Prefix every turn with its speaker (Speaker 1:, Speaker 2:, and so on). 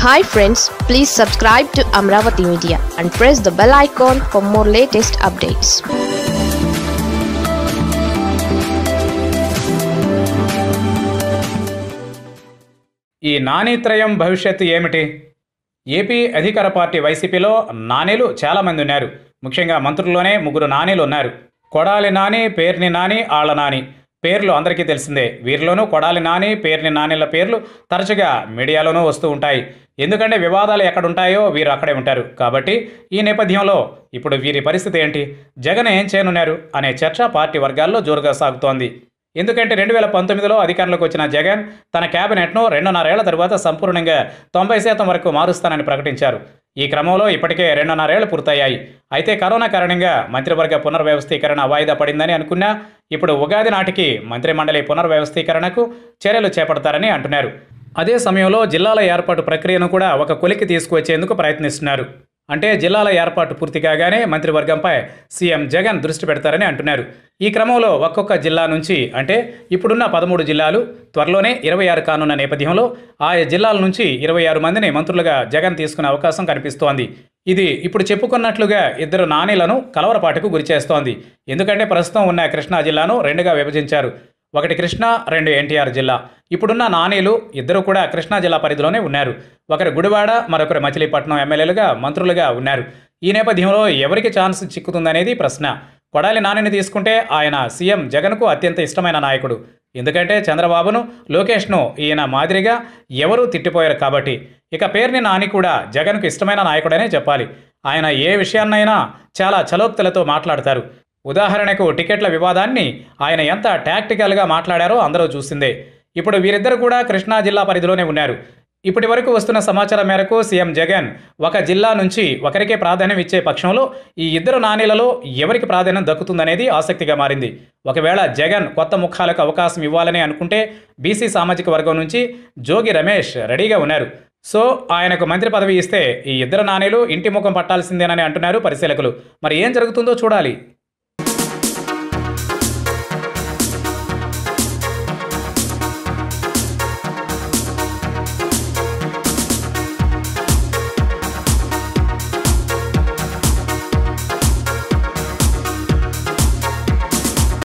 Speaker 1: hi friends please subscribe to Amaravati media and press the bell icon for more latest updates
Speaker 2: ఈ నానీత్రయం భవిష్యత్తు ఏమిటి AP అధికార party వైసీపీలో నానీలు చాలామంది ఉన్నారు ముఖ్యంగా మంత్రుల్లోనే ముగ్గురు నానీలు ఉన్నారు కొడాలి నాని పేర్ని నాని ఆళ్ల నాని పేర్లు అందరికీ తెలిసిందే వీరిలోనూ కొడాలి నాని పేర్ని నానిల పేర్లు తరచుగా మీడియాలోనూ వస్తూ ఉంటాయి ఎందుకంటే వివాదాలు ఎక్కడ ఉంటాయో వీరు అక్కడే ఉంటారు కాబట్టి ఈ నేపథ్యంలో ఇప్పుడు వీరి పరిస్థితి ఏంటి జగన్ ఏం చేయనున్నారు అనే చర్చ పార్టీ వర్గాల్లో జోరుగా సాగుతోంది ఎందుకంటే రెండు వేల పంతొమ్మిదిలో అధికారంలోకి వచ్చిన జగన్ తన కేబినెట్ను రెండున్నరేళ్ల తరువాత సంపూర్ణంగా తొంభై శాతం వరకు మారుస్తానని ప్రకటించారు ఈ క్రమంలో ఇప్పటికే రెండున్నరేళ్లు పూర్తయ్యాయి అయితే కరోనా కారణంగా మంత్రివర్గ పునర్వ్యవస్థీకరణ వాయిదా పడిందని అనుకున్నా ఇప్పుడు ఉగాది నాటికి మంత్రిమండలి పునర్వ్యవస్థీకరణకు చర్యలు చేపడతారని అంటున్నారు అదే సమయంలో జిల్లాల ఏర్పాటు ప్రక్రియను కూడా ఒక కొలికి తీసుకువచ్చేందుకు ప్రయత్నిస్తున్నారు అంటే జిల్లాల ఏర్పాటు పూర్తి కాగానే మంత్రివర్గంపై సీఎం జగన్ దృష్టి పెడతారని అంటున్నారు ఈ క్రమంలో ఒక్కొక్క జిల్లా నుంచి అంటే ఇప్పుడున్న పదమూడు జిల్లాలు త్వరలోనే ఇరవై ఆరు కానున్న నేపథ్యంలో ఆయా జిల్లాల నుంచి ఇరవై ఆరు మందిని మంత్రులుగా జగన్ తీసుకునే అవకాశం కనిపిస్తోంది ఇది ఇప్పుడు చెప్పుకున్నట్లుగా ఇద్దరు నానీలను కలవరపాటుకు గురిచేస్తోంది ఎందుకంటే ప్రస్తుతం ఉన్న కృష్ణా జిల్లాను రెండుగా విభజించారు ఒకటి కృష్ణా రెండు ఎన్టీఆర్ జిల్లా ఇప్పుడున్న నానీలు ఇద్దరు కూడా కృష్ణా జిల్లా పరిధిలోనే ఉన్నారు ఒకరు గుడివాడ మరొకరు మచిలీపట్నం ఎమ్మెల్యేలుగా మంత్రులుగా ఉన్నారు ఈ నేపథ్యంలో ఎవరికి ఛాన్స్ చిక్కుతుందనేది ప్రశ్న కొడాలి నానిని తీసుకుంటే ఆయన సీఎం జగన్కు అత్యంత ఇష్టమైన నాయకుడు ఎందుకంటే చంద్రబాబును లోకేష్ను ఈయన మాదిరిగా ఎవరూ తిట్టిపోయారు కాబట్టి ఇక పేరుని నాని కూడా జగన్కు ఇష్టమైన నాయకుడనే చెప్పాలి ఆయన ఏ విషయాన్నైనా చాలా చలోక్తులతో మాట్లాడతారు ఉదాహరణకు టికెట్ల వివాదాన్ని ఆయన ఎంత టాక్టికల్గా మాట్లాడారో అందరూ చూసిందే ఇప్పుడు వీరిద్దరు కూడా కృష్ణా జిల్లా పరిధిలోనే ఉన్నారు ఇప్పటి వరకు వస్తున్న సమాచారం మేరకు సీఎం జగన్ ఒక జిల్లా నుంచి ఒకరికే ప్రాధాన్యం ఇచ్చే పక్షంలో ఈ ఇద్దరు నాణేలలో ఎవరికి ప్రాధాన్యం దక్కుతుందనేది ఆసక్తిగా మారింది ఒకవేళ జగన్ కొత్త ముఖాలకు అవకాశం ఇవ్వాలని అనుకుంటే బీసీ సామాజిక వర్గం నుంచి జోగి రమేష్ రెడీగా ఉన్నారు సో ఆయనకు మంత్రి పదవి ఇస్తే ఈ ఇద్దరు నాణేలు ఇంటి ముఖం పట్టాల్సిందేనని అంటున్నారు పరిశీలకులు మరి ఏం జరుగుతుందో చూడాలి